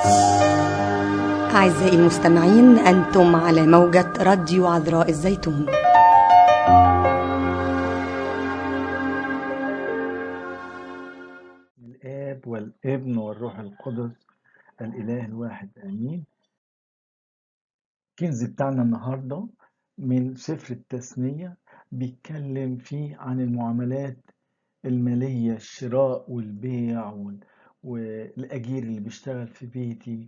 أعزائي المستمعين أنتم على موجة راديو عذراء الزيتون الآب والابن والروح القدس الإله الواحد آمين الكنز بتاعنا النهاردة من سفر التثنية بيتكلم فيه عن المعاملات المالية الشراء والبيع وال- والأجير اللي بيشتغل في بيتي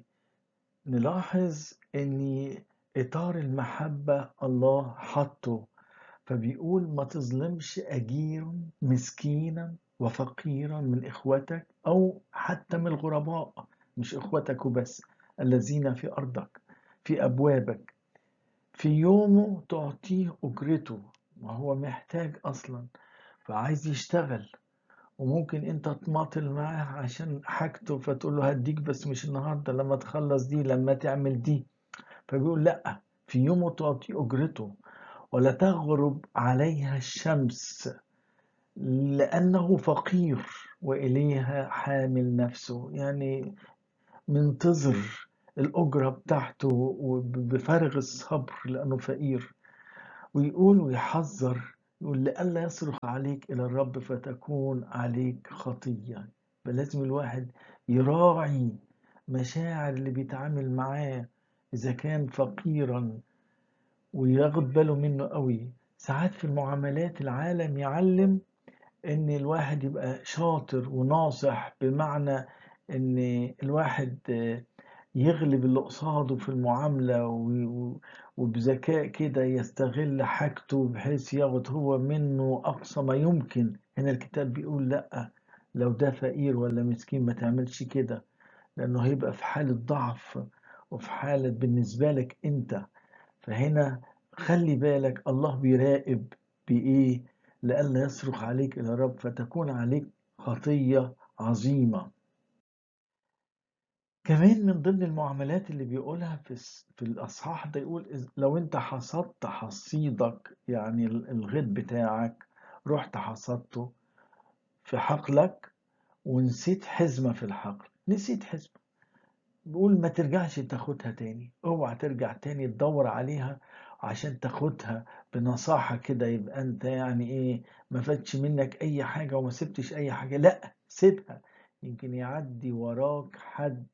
نلاحظ ان اطار المحبة الله حطه فبيقول ما تظلمش اجير مسكينا وفقيرا من اخوتك او حتى من الغرباء مش اخوتك وبس الذين في ارضك في ابوابك في يومه تعطيه اجرته وهو محتاج اصلا فعايز يشتغل وممكن انت تماطل معاه عشان حاجته فتقول له هديك بس مش النهارده لما تخلص دي لما تعمل دي فبيقول لا في يوم تعطي اجرته ولا تغرب عليها الشمس لانه فقير واليها حامل نفسه يعني منتظر الاجره بتاعته وبفارغ الصبر لانه فقير ويقول ويحذر يقول لئلا يصرخ عليك إلى الرب فتكون عليك خطية فلازم الواحد يراعي مشاعر اللي بيتعامل معاه إذا كان فقيرا وياخد باله منه قوي ساعات في المعاملات العالم يعلم إن الواحد يبقى شاطر وناصح بمعنى إن الواحد آه، يغلب اللي قصاده في المعاملة و- و- وبذكاء كده يستغل حاجته بحيث ياخد هو منه أقصى ما يمكن هنا الكتاب بيقول لأ لو ده فقير ولا مسكين ما تعملش كده لأنه هيبقى في حالة ضعف وفي حالة بالنسبة لك أنت فهنا خلي بالك الله بيراقب بإيه لئلا يصرخ عليك إلى الرب فتكون عليك خطية عظيمة كمان من ضمن المعاملات اللي بيقولها في الس- في الأصحاح ده يقول إذ- لو أنت حصدت حصيدك يعني ال- الغيط بتاعك رحت حصدته في حقلك ونسيت حزمة في الحقل نسيت حزمة بيقول ما ترجعش تاخدها تاني اوعى ترجع تاني تدور عليها عشان تاخدها بنصاحة كده يبقى انت يعني ايه ما فاتش منك اي حاجة وما سبتش اي حاجة لا سيبها يمكن يعدي وراك حد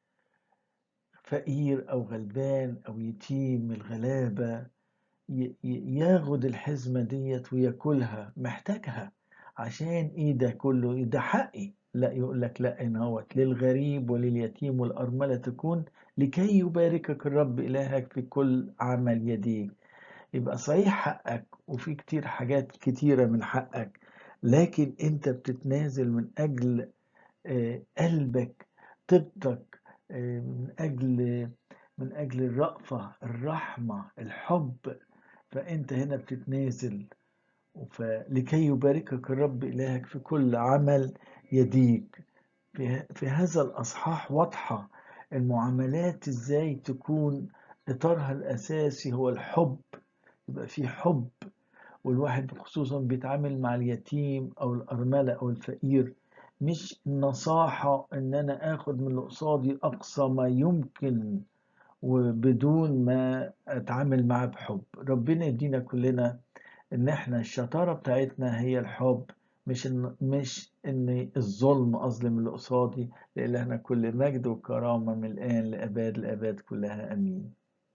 فقير أو غلبان أو يتيم من الغلابة ي- ي- ياخد الحزمة ديت وياكلها محتاجها عشان ايه ده كله ده حقي لا يقول لك لا ان هوت للغريب ولليتيم والأرملة تكون لكي يباركك الرب إلهك في كل عمل يديك يبقى صحيح حقك وفي كتير حاجات كتيرة من حقك لكن انت بتتنازل من أجل آه، قلبك طيبتك آه، من أجل من أجل الرأفة الرحمة الحب فأنت هنا بتتنازل فلكي يباركك الرب إلهك في كل عمل يديك في, في هذا الأصحاح واضحة المعاملات إزاي تكون إطارها الأساسي هو الحب يبقى في حب والواحد خصوصا بيتعامل مع اليتيم أو الأرملة أو الفقير مش النصاحة إن أنا آخد من اللي قصادي أقصى ما يمكن وبدون ما أتعامل معاه بحب ربنا يدينا كلنا إن إحنا الشطارة بتاعتنا هي الحب مش إن مش إن الظلم أظلم اللي قصادي لإلهنا كل مجد وكرامة من الآن لأباد الآباد كلها آمين